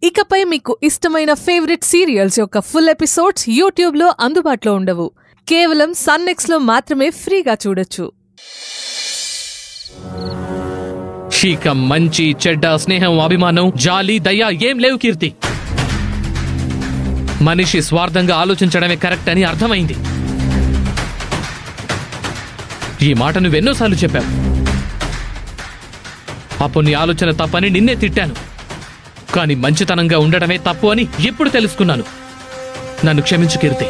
ఇకపై మీకు ఇష్టమైన ఫేవరెట్ సీరియల్స్ యొక్క ఫుల్ ఎపిసోడ్స్ యూట్యూబ్లో అందుబాటులో ఉండవు కేవలం సన్నెక్స్లో మాత్రమే ఫ్రీగా చూడొచ్చు ఇక మంచి చెడ్డ స్నేహం అభిమానం జాలి దయ ఏం లేవు కీర్తి మనిషి స్వార్థంగా ఆలోచించడమే కరెక్ట్ అని అర్థమైంది ఈ మాట నువ్వెన్నోసార్లు చెప్పావు అప్పుడు నీ ఆలోచన తప్పని నిన్నే తిట్టాను కానీ మంచితనంగా ఉండడమే తప్పు అని ఇప్పుడు తెలుసుకున్నాను నన్ను క్షమించు కీర్తి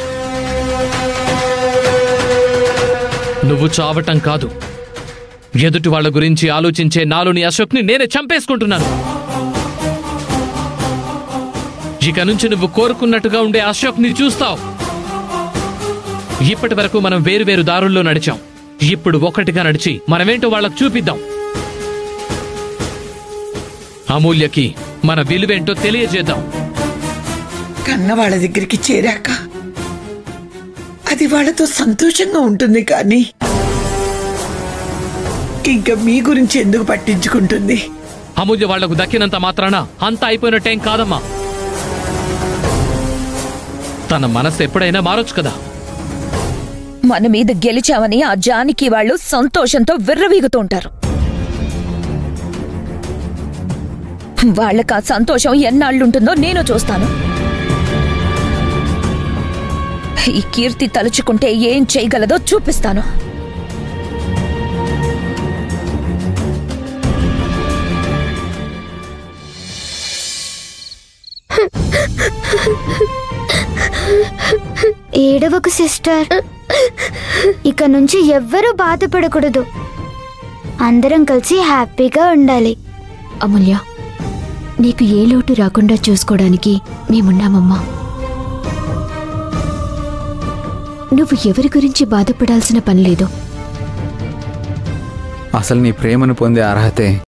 నువ్వు చావటం కాదు ఎదుటి వాళ్ళ గురించి ఆలోచించే నాలోని అశోక్ని నేనే చంపేసుకుంటున్నాను ఇక నుంచి నువ్వు కోరుకున్నట్టుగా ఉండే అశోక్ని చూస్తావు ఇప్పటి వరకు మనం వేరు వేరు దారుల్లో నడిచాం ఇప్పుడు ఒకటిగా నడిచి మనమేంటో వాళ్ళకు చూపిద్దాం అమూల్యకి మన విలువేంటో తెలియజేద్దాం కన్న వాళ్ళ దగ్గరికి చేరాక అది వాళ్ళతో సంతోషంగా ఉంటుంది కానీ ఇంకా మీ గురించి ఎందుకు పట్టించుకుంటుంది అమూల్య వాళ్లకు దక్కినంత మాత్రాన అంతా అయిపోయినట్టేం కాదమ్మా తన మనసు ఎప్పుడైనా మారొచ్చు కదా మన మీద గెలిచామని ఆ జానికి వాళ్ళు సంతోషంతో విర్రవీగుతూ ఉంటారు వాళ్ళకి ఆ సంతోషం ఎన్నాళ్ళుంటుందో నేను చూస్తాను ఈ కీర్తి తలుచుకుంటే ఏం చేయగలదో చూపిస్తాను ఏడవకు సిస్టర్ ఇక నుంచి ఎవ్వరూ బాధపడకూడదు అందరం కలిసి హ్యాపీగా ఉండాలి అమూల్య నీకు ఏ లోటు రాకుండా చూసుకోవడానికి మేమున్నామమ్మా నువ్వు ఎవరి గురించి బాధపడాల్సిన పని లేదు అసలు నీ ప్రేమను పొందే అర్హతే